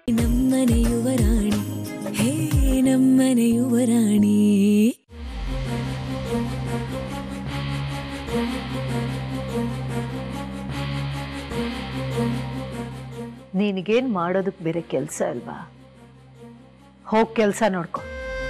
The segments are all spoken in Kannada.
ನಮ್ಮನೆ ಯುವರಾಣಿ ಹೇ ನಮ್ಮನೆ ಯುವರಾಣಿ ನಿನಗೇನ್ ಮಾಡೋದಕ್ಕೆ ಬೇರೆ ಕೆಲಸ ಅಲ್ವಾ ಹೋಗ್ ಕೆಲಸ ನೋಡ್ಕೊ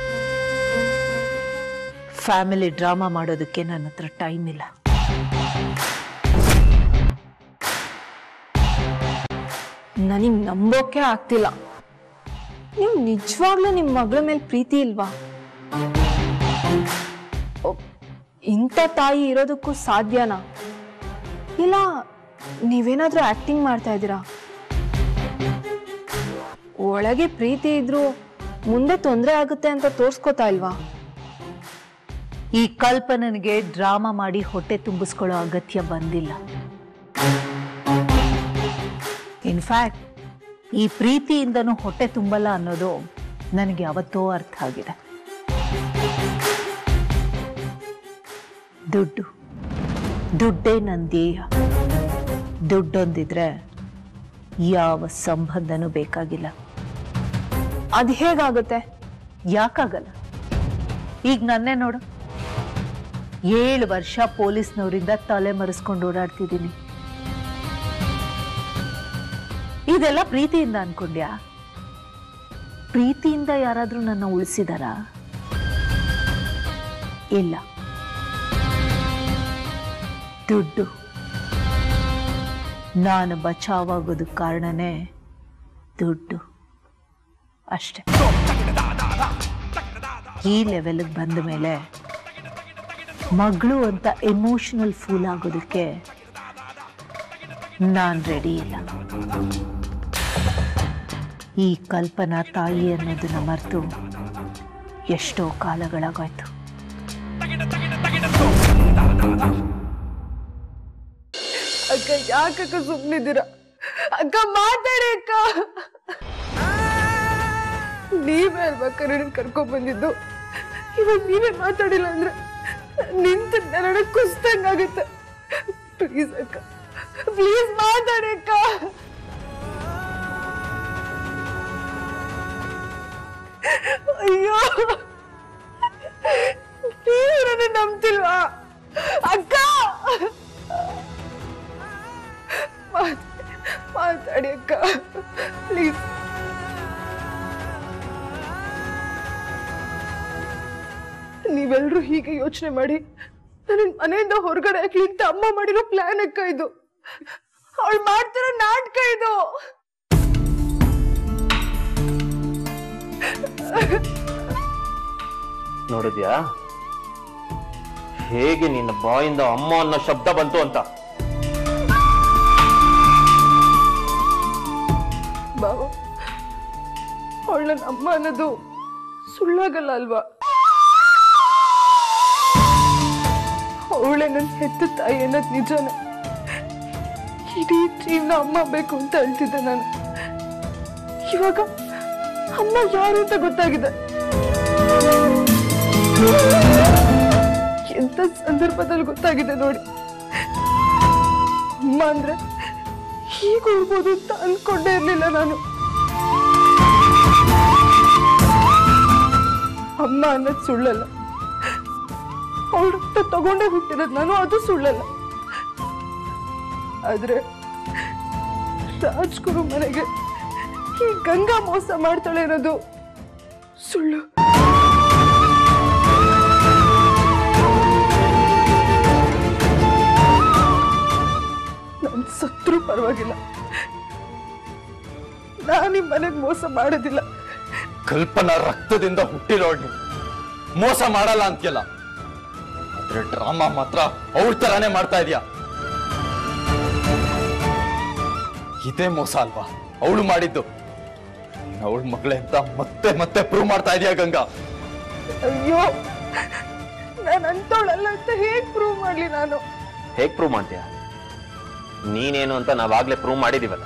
ಫ್ಯಾಮಿಲಿ ಡ್ರಾಮಾ ಮಾಡೋದಕ್ಕೆ ನನ್ನ ಹತ್ರ ಟೈಮ್ ಇಲ್ಲ ನನಗೆ ನಂಬೋಕೆ ಆಗ್ತಿಲ್ಲ ನೀವು ನಿಜವಾಗ್ಲೂ ನಿಮ್ಮ ಮಗಳ ಮೇಲೆ ಪ್ರೀತಿ ಇಲ್ವಾ ಒ- ಇಂಥ ತಾಯಿ ಇರೋದಕ್ಕೂ ಸಾಧ್ಯನಾ ಇಲ್ಲ ನೀವೇನಾದ್ರೂ ಆಕ್ಟಿಂಗ್ ಮಾಡ್ತಾ ಇದ್ದೀರಾ ಒಳಗೆ ಪ್ರೀತಿ ಇದ್ರೂ ಮುಂದೆ ತೊಂದರೆ ಆಗುತ್ತೆ ಅಂತ ತೋರ್ಸ್ಕೊತಾ ಇಲ್ವಾ ಈ ಕಲ್ಪನೆಗೆ ಡ್ರಾಮಾ ಮಾಡಿ ಹೊಟ್ಟೆ ತುಂಬಿಸ್ಕೊಳ್ಳೋ ಅಗತ್ಯ ಬಂದಿಲ್ಲ ಇನ್ಫ್ಯಾಕ್ಟ್ ಈ ಪ್ರೀತಿಯಿಂದನೂ ಹೊಟ್ಟೆ ತುಂಬಲ್ಲ ಅನ್ನೋದು ನನಗೆ ಯಾವತ್ತೋ ಅರ್ಥ ಆಗಿದೆ ದುಡ್ಡು ದುಡ್ಡೇ ನನ್ನ ಧ್ಯೇಯ ದುಡ್ಡೊಂದಿದ್ರೆ ಯಾವ ಸಂಬಂಧನೂ ಬೇಕಾಗಿಲ್ಲ ಅದು ಹೇಗಾಗುತ್ತೆ ಯಾಕಾಗಲ್ಲ ಈಗ ನನ್ನೇ ನೋಡು ಏಳು ವರ್ಷ ಪೊಲೀಸ್ನವರಿಂದ ತಲೆ ಮರೆಸ್ಕೊಂಡು ಓಡಾಡ್ತಿದ್ದೀನಿ ಇದೆಲ್ಲ ಪ್ರೀತಿಯಿಂದ ಅನ್ಕೊಂಡ್ಯಾ ಪ್ರೀತಿಯಿಂದ ಯಾರಾದ್ರೂ ನನ್ನ ಉಳಿಸಿದಾರಾ ಇಲ್ಲ ದುಡ್ಡು ನಾನು ಬಚಾವಾಗೋದಕ್ಕೆ ಕಾರಣನೇ ದುಡ್ಡು ಅಷ್ಟೆ ಈ ಲೆವೆಲ್ಗೆ ಬಂದ ಮೇಲೆ ಮಗಳು ಅಂತ ಎಮೋಷನಲ್ ಫೂಲ್ ಆಗೋದಕ್ಕೆ ನಾನು ರೆಡಿ ಇಲ್ಲ ಈ ಕಲ್ಪನಾ ತಾಯಿ ಅನ್ನೋದನ್ನ ಮರೆತು ಎಷ್ಟೋ ಕಾಲಗಳಾಗೋಯ್ತು ಅಕ್ಕ ಯಾಕಕ್ಕ ಸುಮ್ಮನಿದ್ದೀರಾ ಅಕ್ಕ ಮಾತಾಡಿ ಅಕ್ಕ ನೀವೇ ಅಲ್ವಕ್ಕ ನನ್ನ ಕರ್ಕೊಂಡ್ ಬಂದಿದ್ದು ಇವಾಗ ನೀವೇ ಮಾತಾಡಿಲ್ಲ ಅಂದ್ರೆ ನಿಂತ ನನಗೆ ಕುಸ್ತಂಗಾಗುತ್ತೆ ಪ್ಲೀಸ್ ಅಕ್ಕ ಪ್ಲೀಸ್ ಮಾತಾಡಿ ಅಕ್ಕ ಅಯ್ಯೋ ನೀವು ನನ್ನ ನಂಬ್ತಿಲ್ವಾ ಅಕ್ಕ ಮಾತ್- ಮಾತಾಡಿ ಅಕ್ಕ ಪ್ಲೀಸ್ ನೀವೆಲ್ಲರೂ ಹೀಗೆ ಯೋಚನೆ ಮಾಡಿ ನನ್ನ ಮನೆಯಿಂದ ಹೊರಗಡೆ ಹಾಕ್ಲಿ ಅಂತ ಅಮ್ಮ ಮಾಡಿರೋ ಪ್ಲಾನ್ ಅಕ್ಕ ಇದು ಅವಳು ಮಾಡ್ತಿರೋ ನಾಟಕ ಇದು ನೋಡಿದ್ಯಾ ಹೇಗೆ ನಿನ್ನ ಬಾಯಿಂದ ಅಮ್ಮ ಅನ್ನೋ ಶಬ್ದ ಬಂತು ಅಂತ ಬಾವ ಅವಳು ನನ್ನ ಅಮ್ಮ ಅನ್ನೋದು ಸುಳ್ಳಾಗಲ್ಲ ಅಲ್ವಾ ಅವಳೇ ನನ್ನ ಹೆತ್ತ ತಾಯಿ ಅನ್ನೋದು ನಿಜನ ಇಡೀ ಜೀವನ ಅಮ್ಮ ಬೇಕು ಅಂತ ಹೇಳ್ತಿದ್ದೆ ನಾನು ಇವಾಗ ಅಮ್ಮ ಯಾರು ಅಂತ ಗೊತ್ತಾಗಿದೆ ಎಂತ ಸಂದರ್ಭದಲ್ಲಿ ಗೊತ್ತಾಗಿದೆ ನೋಡಿ ಅಮ್ಮ ಅಂದ್ರೆ ಹೀಗೆ ಹೋಗ್ಬೋದು ಅಂತ ಅನ್ಕೊಂಡೇ ಇರ್ಲಿಲ್ಲ ನಾನು ಅಮ್ಮ ಅನ್ನೋದು ಸುಳ್ಳಲ್ಲ ಅವಳ ರಕ್ತ ತಗೊಂಡೇ ಹುಟ್ಟಿರೋದು ನಾನು ಅದು ಸುಳ್ಳಲ್ಲ ಆದ್ರೆ ರಾಜ್ಗುರು ಮನೆಗೆ ಈ ಗಂಗಾ ಮೋಸ ಮಾಡ್ತಾಳೆ ಅನ್ನೋದು ಸುಳ್ಳು ನಾನು ಸತ್ರು ಪರವಾಗಿಲ್ಲ ನಾನು ನಿಮ್ಮ ಮನೆಗೆ ಮೋಸ ಮಾಡೋದಿಲ್ಲ ಕಲ್ಪನಾ ರಕ್ತದಿಂದ ಹುಟ್ಟಿರೋಳು ಮೋಸ ಮಾಡಲ್ಲ ಅಂತ್ಯಲ್ಲ ಆದ್ರೆ ಡ್ರಾಮಾ ಮಾತ್ರ ಅವಳ ತರಾನೇ ಮಾಡ್ತಾ ಇದೀಯ ಇದೇ ಮೋಸ ಅಲ್ವಾ ಅವಳು ಮಾಡಿದ್ದು ಅವಳ ಮಗಳೇ ಅಂತ ಮತ್ತೆ ಮತ್ತೆ ಪ್ರೂವ್ ಮಾಡ್ತಾ ಇದೀಯ ಗಂಗಾ ಅಯ್ಯೋ ನಾನು ಅಂತವಳಲ್ಲ ಅಂತ ಹೇಗ್ ಪ್ರೂವ್ ಮಾಡ್ಲಿ ನಾನು ಹೇಗ್ ಪ್ರೂವ್ ಮಾಡ್ತೀಯ ನೀನೇನು ಅಂತ ನಾವಾಗ್ಲೇ ಪ್ರೂವ್ ಮಾಡಿದೀವಲ್ಲ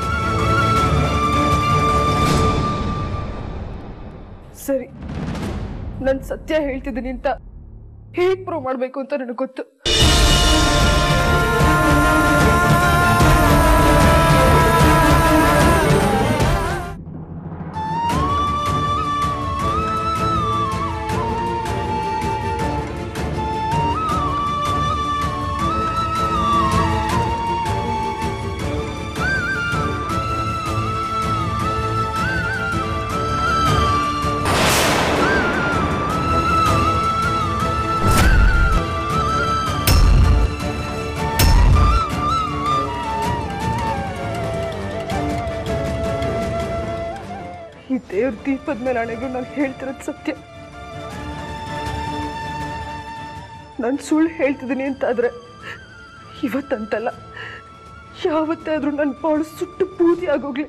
ಸರಿ ನಾನು ಸತ್ಯ ಹೇಳ್ತಿದ್ದೀನಿ ಅಂತ ಹೇಗ್ ಪ್ರೂವ್ ಮಾಡ್ಬೇಕು ಅಂತ ನನಗೆ ಗೊತ್ತು ಈ ದೇವ್ರ ದೀಪದ ಮೇಲೆ ಅಣೆಗೂ ನಾನು ಹೇಳ್ತಿರೋದು ಸತ್ಯ ನಾನು ಸುಳ್ಳು ಹೇಳ್ತಿದ್ದೀನಿ ಅಂತಾದ್ರೆ ಇವತ್ತಂತಲ್ಲ ಯಾವತ್ತೇ ಆದ್ರೂ ನನ್ನ ಬಾಳು ಸುಟ್ಟು ಬೂದಿ ಆಗೋಗ್ಲಿ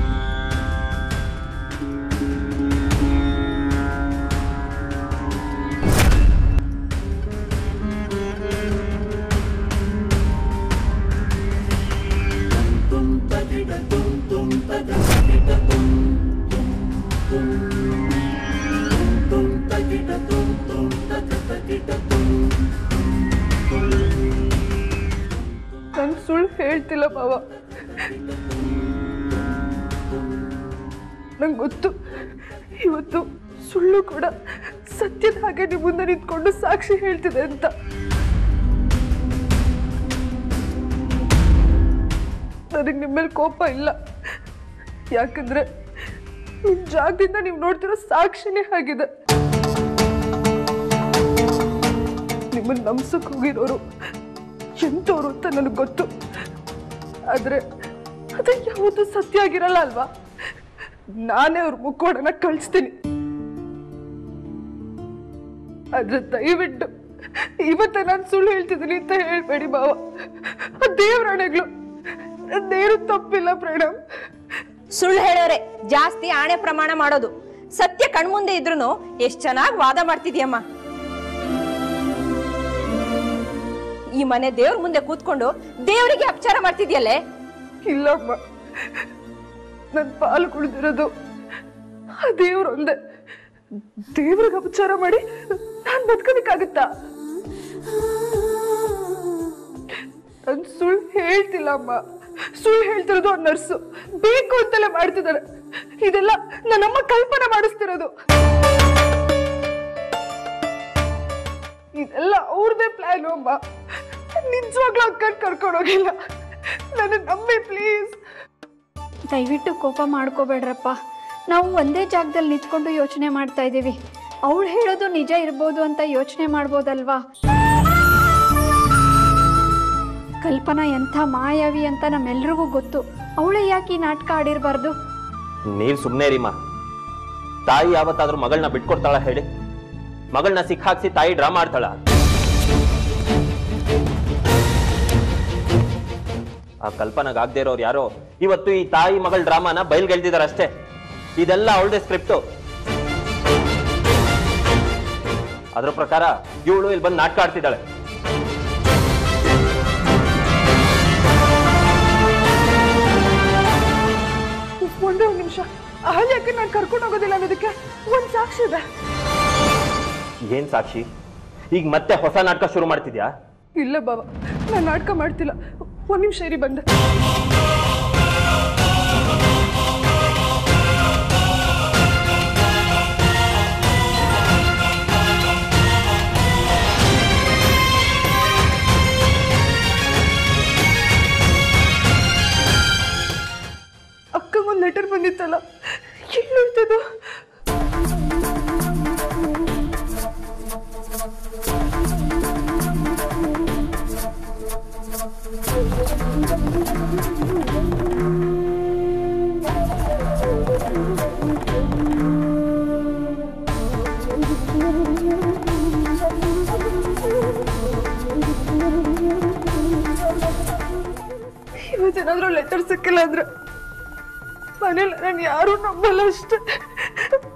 ನಾನು ಸುಳ್ಳು ಹೇಳ್ತಿಲ್ಲ ಬಾವ ನಂಗೆ ಗೊತ್ತು ಇವತ್ತು ಸುಳ್ಳು ಕೂಡ ಸತ್ಯದ ಹಾಗೆ ನಿಮ್ಮ ಮುಂದೆ ನಿಂತ್ಕೊಂಡು ಸಾಕ್ಷಿ ಹೇಳ್ತಿದೆ ಅಂತ ನನಗೆ ನಿಮ್ಮ ಮೇಲೆ ಕೋಪ ಇಲ್ಲ ಯಾಕಂದ್ರೆ ನಿಮ್ ಜಾಗದಿಂದ ನೀವು ನೋಡ್ತಿರೋ ಸಾಕ್ಷಿನೇ ಆಗಿದೆ ನಿಮ್ಮನ್ನ ನಂಬ್ಸಕ್ ಹೋಗಿರೋರು ಎಂತವ್ರು ಅಂತ ನನಗೆ ಗೊತ್ತು ಆದ್ರೆ ಅದು ಯಾವುದು ಸತ್ಯ ಆಗಿರಲ್ಲ ಅಲ್ವಾ ನಾನೇ ಅವ್ರ ಮುಖೋಡನ ಕಳಿಸ್ತೀನಿ ಆದ್ರೆ ದಯವಿಟ್ಟು ಇವತ್ತೇ ನಾನು ಸುಳ್ಳು ಹೇಳ್ತಿದ್ದೀನಿ ಅಂತ ಹೇಳ್ಬೇಡಿ ಬಾವ ಆ ದೇವ್ರ ಹಣೆಗಳು ದೇವ್ರ ತಪ್ಪಿಲ್ಲ ಪ್ರಣಮ್ ಸುಳ್ಳು ಹೇಳೋರೆ ಜಾಸ್ತಿ ಆಣೆ ಪ್ರಮಾಣ ಮಾಡೋದು ಸತ್ಯ ಕಣ್ಮುಂದೆ ಇದ್ರು ಎಷ್ಟ್ ಚೆನ್ನಾಗಿ ವಾದ ಮಾಡ್ತಿದ್ಯಮ್ಮ ಈ ಮನೆ ದೇವ್ರ ಮುಂದೆ ಕೂತ್ಕೊಂಡು ದೇವರಿಗೆ ಅಪಚಾರ ಮಾಡ್ತಿದ್ಯಲ್ಲೇ ಇಲ್ಲಮ್ಮ ನನ್ನ ಪಾಲು ಕುಳಿದಿರೋದು ಆ ದೇವ್ರೊಂದೇ ದೇವ್ರಿಗೆ ಅಪಚಾರ ಮಾಡಿ ನಾನು ಬದುಕೋದಕ್ಕಾಗುತ್ತಾ ನಾನು ಸುಳ್ಳು ಹೇಳ್ತಿಲ್ಲ ಅಮ್ಮ ಸುಳ್ಳು ಹೇಳ್ತಿರೋದು ಆ ನರ್ಸು ಬೇಕು ಅಂತೆಲ್ಲ ಮಾಡ್ತಿದ್ದಾರೆ ಇದೆಲ್ಲ ನನ್ನಮ್ಮ ಕಲ್ಪನೆ ಮಾಡಿಸ್ತಿರೋದು ಇದೆಲ್ಲ ಅವ್ರದೇ ಪ್ಲಾನು ಅಮ್ಮ ನಿಜವಾಗ್ಲೂ ಅಕ್ಕನ್ ಕರ್ಕೊಂಡು ಹೋಗಿಲ್ಲ ನನ್ನ ನಂಬಿ ಪ್ಲೀಸ್ ದಯವಿಟ್ಟು ಕೋಪ ಮಾಡ್ಕೋಬೇಡ್ರಪ್ಪ ನಾವು ಒಂದೇ ಜಾಗದಲ್ಲಿ ನಿಂತ್ಕೊಂಡು ಯೋಚನೆ ಮಾಡ್ತಾ ಇದ್ದೀವಿ ಅವಳು ಹೇಳೋದು ನಿಜ ಇರ್ಬೋದು ಅಂತ ಯೋಚನೆ ಮಾಡ್ಬೋದಲ್ವಾ ಕಲ್ಪನಾ ಎಂಥ ಮಾಯಾವಿ ಅಂತ ನಮ್ಮೆಲ್ರಿಗೂ ಗೊತ್ತು ಅವಳೇ ಯಾಕೆ ಈ ನಾಟಕ ಆಡಿರಬಾರ್ದು ನೀವ್ ಸುಮ್ನೆ ರೀಮಾ ತಾಯಿ ಯಾವತ್ತಾದ್ರೂ ಮಗಳನ್ನ ಬಿಟ್ಕೊಡ್ತಾಳ ಹೇಳಿ ಮಗಳನ್ನ ಸಿಕ್ಕಾಕ್ಸಿ ತಾಯಿ ಡ್ರಾಮಾ ಆಡ್ತಾಳ ಆ ಕಲ್ಪನಾಗ ಆಗದೆ ಇರೋರು ಯಾರೋ ಇವತ್ತು ಈ ತಾಯಿ ಮಗಳ ಡ್ರಾಮಾನ ಬಯಲ್ಗೆಳ್ದಿದಾರ ಅಷ್ಟೇ ಇದೆಲ್ಲ ಅವಳದೇ ಸ್ಕ್ರಿಪ್ಟು ಅದ್ರ ಪ್ರಕಾರ ಇವಳು ಇಲ್ಲಿ ಬಂದು ನಾಟಕ ಆಡ್ತಿದ್ದಾಳೆ ಒಂದೇ ಒಂದು ನಿಮಿಷ ಅಹಲ್ಯಕ್ಕೆ ನಾನು ಕರ್ಕೊಂಡು ಹೋಗೋದಿಲ್ಲ ಅನ್ನೋದಕ್ಕೆ ಒಂದು ಸಾಕ್ಷಿ ಇದೆ ಏನ್ ಸಾಕ್ಷಿ ಈಗ ಮತ್ತೆ ಹೊಸ ನಾಟಕ ಶುರು ಮಾಡ್ತಿದ್ಯಾ ಇಲ್ಲ ಬಾಬಾ ನಾನು ನಾಟಕ ಮಾಡ್ತಿಲ್ಲ ಒಂದು ನಿಮಿಷ ಇರಿ ಬಂದೆ ಅಕ್ಕಗೊಂದು ಲೆಟರ್ ಬಂದಿತ್ತಲ್ಲ ಎಲ್ಲಿ ಹೋಯ್ತದು ಇವತ್ತೇನಾದ್ರೂ ಲೆಟರ್ ಸಿಕ್ಕಿಲ್ಲ ಅಂದ್ರೆ ಮನೇಲಿ ನಾನು ಯಾರು ನಂಬಲ್ಲ ಅಷ್ಟೇ